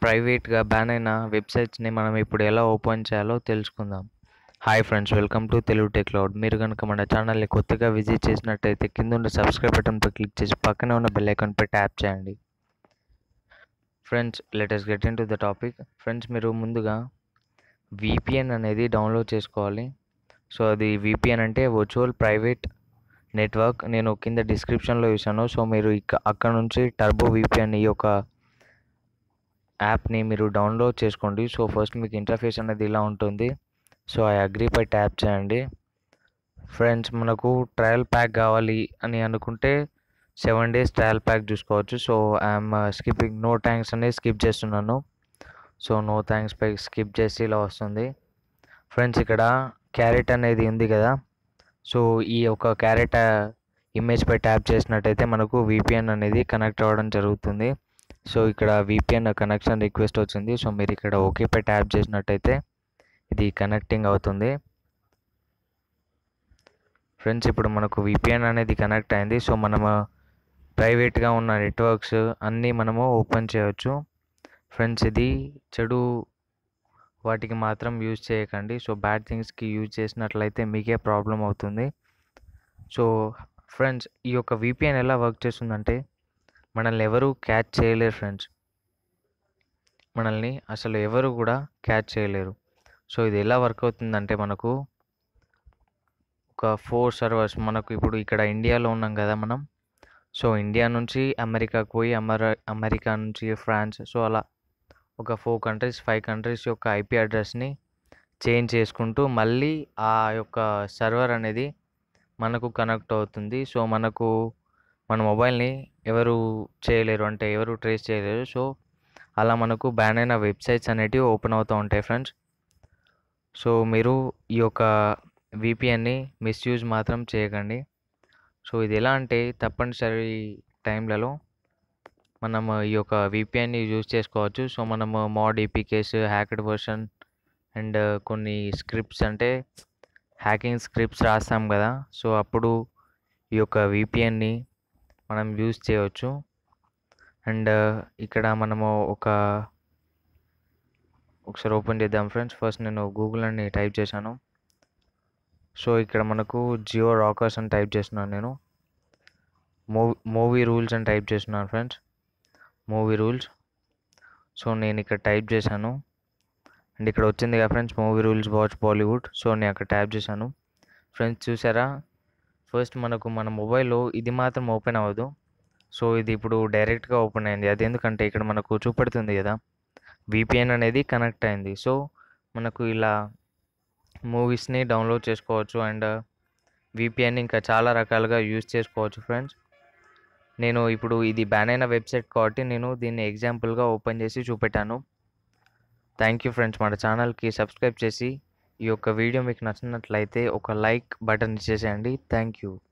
ప్రైవేట్‌గా బ్యాన్ అయిన వెబ్‌సైట్స్‌ని మనం ఇప్పుడు ఎలా ఓపెన్ చేయాలో తెలుసుకుందాం. Hi friends! Welcome to Telugu tech cloud. మీరు గనుక మన ఛానల్‌ని కొత్తగా విజిట్ చేసినట్టయితే కిందున్న సబ్స్క్రైబ్ బటన్‌పై క్లిక్ చేసి పక్కనే ఉన్న బెల్ ఐకాన్‌పై ట్యాప్ చేయండి. Friends let us get into the topic. Friends మీరు ముందుగా వీపీఎన్ అనేది డౌన్లోడ్ చేసుకోవాలి. సో అది వీపీఎన్ అంటే వర్చువల్ ప్రైవేట్ నెట్వర్క్. నేను కింద డిస్క్రిప్షన్‌లో ఇస్తాను. సో మీరు ఇక అక్కడ నుంచి టర్బో వీపీఎన్ ఈ యొక్క యాప్‌ని మీరు డౌన్లోడ్ చేసుకోండి. సో ఫస్ట్ మీకు ఇంటర్ఫేస్ అనేది ఇలా ఉంటుంది. సో ఐ అగ్రీపై ట్యాప్ చేయండి. ఫ్రెండ్స్ మనకు ట్రయల్ ప్యాక్ కావాలి అని అనుకుంటే 7 డేస్ ట్రయల్ ప్యాక్ చూసుకోవచ్చు. So I'm skipping no thanks అనేది స్కిప్ చేస్తున్నాను. సో నో థాంక్స్ పై స్కిప్ చేస్తే ఇలా వస్తుంది. ఫ్రెండ్స్ ఇక్కడ క్యారెట్ అనేది ఉంది కదా! సో ఈ యొక్క క్యారెట్ ఇమేజ్‌పై ట్యాప్ చేసినట్టయితే మనకు వీపీఎన్ అనేది కనెక్ట్ అవ్వడం జరుగుతుంది. సో ఇక్కడ వీపీఎన్ కనెక్షన్ రిక్వెస్ట్ వచ్చింది. సో మీరు ఇక్కడ ఓకేపై ట్యాప్ చేసినట్టయితే ఇది కనెక్టింగ్ అవుతుంది. ఫ్రెండ్స్ ఇప్పుడు మనకు వీపీఎన్ అనేది కనెక్ట్ అయింది. సో మనము ప్రైవేట్‌గా ఉన్న నెట్వర్క్స్ అన్నీ మనము ఓపెన్ చేయొచ్చు. ఫ్రెండ్స్ ఇది చెడు వాటికి మాత్రం యూజ్ చేయకండి. సో బ్యాడ్ థింగ్స్‌కి యూజ్ చేసినట్లయితే మీకే ప్రాబ్లమ్ అవుతుంది. సో ఫ్రెండ్స్ ఈ యొక్క వీపీఎన్ ఎలా వర్క్ చేస్తుందంటే మనల్ని ఎవరు క్యాచ్ చేయలేరు ఫ్రెండ్స్. మనల్ని అసలు ఎవరు కూడా క్యాచ్ చేయలేరు. సో ఇది ఎలా వర్క్ అవుతుందంటే మనకు ఒక 4 సర్వర్స్ మనకు ఇప్పుడు ఇక్కడ ఇండియాలో ఉన్నాం కదా మనం. సో ఇండియా నుంచి అమెరికాకు పోయి అమర అమెరికా నుంచి ఫ్రాన్స్ సో అలా ఒక 4 కంట్రీస్, 5 కంట్రీస్ యొక్క ఐపీ అడ్రెస్‌ని చేంజ్ చేసుకుంటూ మళ్ళీ ఆ యొక్క సర్వర్ అనేది మనకు కనెక్ట్ అవుతుంది. సో మనకు మన మొబైల్‌ని ఎవరు చేయలేరు. అంటే ఎవరు ట్రేస్ చేయలేరు. సో అలా మనకు బ్యాన్ అయిన వెబ్‌సైట్స్ అనేటివి ఓపెన్ అవుతూ ఉంటాయి ఫ్రెండ్స్. సో మీరు ఈ యొక్క వీపీఎన్‌ని మిస్‌యూజ్ మాత్రం చేయకండి. సో ఇది ఎలా అంటే తప్పనిసరి టైంలలో మనం ఈ యొక్క వీపీఎన్‌ని యూజ్ చేసుకోవచ్చు. సో మనము mod APKs, hacked version and కొన్ని స్క్రిప్ట్స్ అంటే హ్యాకింగ్ స్క్రిప్ట్స్ రాస్తాం కదా! సో అప్పుడు ఈ యొక్క వీపీఎన్‌ని మనం యూజ్ చేయొచ్చు. అండ్ ఇక్కడ మనము ఒక ఒకసారి ఓపెన్ చేద్దాం ఫ్రెండ్స్. ఫస్ట్ నేను గూగుల్ అని టైప్ చేశాను. సో ఇక్కడ మనకు జియో రాకర్స్ అని టైప్ చేస్తున్నాను నేను. మూవ్ మూవీ రూల్స్ అని టైప్ చేస్తున్నాను ఫ్రెండ్స్. Movie rules. సో నేను ఇక్కడ టైప్ చేశాను. అండ్ ఇక్కడ వచ్చింది కదా friends movie rules watch Bollywood. So నేను అక్కడ ట్యాప్ చేశాను. ఫ్రెండ్స్ చూసారా? ఫస్ట్ మనకు మన మొబైల్‌లో ఇది మాత్రం ఓపెన్ అవ్వదు. సో ఇది ఇప్పుడు డైరెక్ట్‌గా ఓపెన్ అయింది. అదెందుకంటే ఇక్కడ మనకు చూపెడుతుంది కదా! వీపీఎన్ అనేది కనెక్ట్ అయింది. సో మనకు ఇలా మూవీస్‌ని డౌన్లోడ్ చేసుకోవచ్చు. అండ్ వీపీఎన్ ఇంకా చాలా రకాలుగా యూజ్ చేసుకోవచ్చు ఫ్రెండ్స్. నేను ఇప్పుడు ఇది బ్యాన్ అయిన వెబ్‌సైట్ కాబట్టి నేను దీన్ని ఎగ్జాంపుల్‌గా ఓపెన్ చేసి చూపెట్టాను. Thank you friends. మన ఛానల్‌కి సబ్స్క్రైబ్ చేసి ఈ యొక్క వీడియో మీకు నచ్చినట్లయితే ఒక లైక్ బటన్ ఇచ్చేసేయండి. Thank you.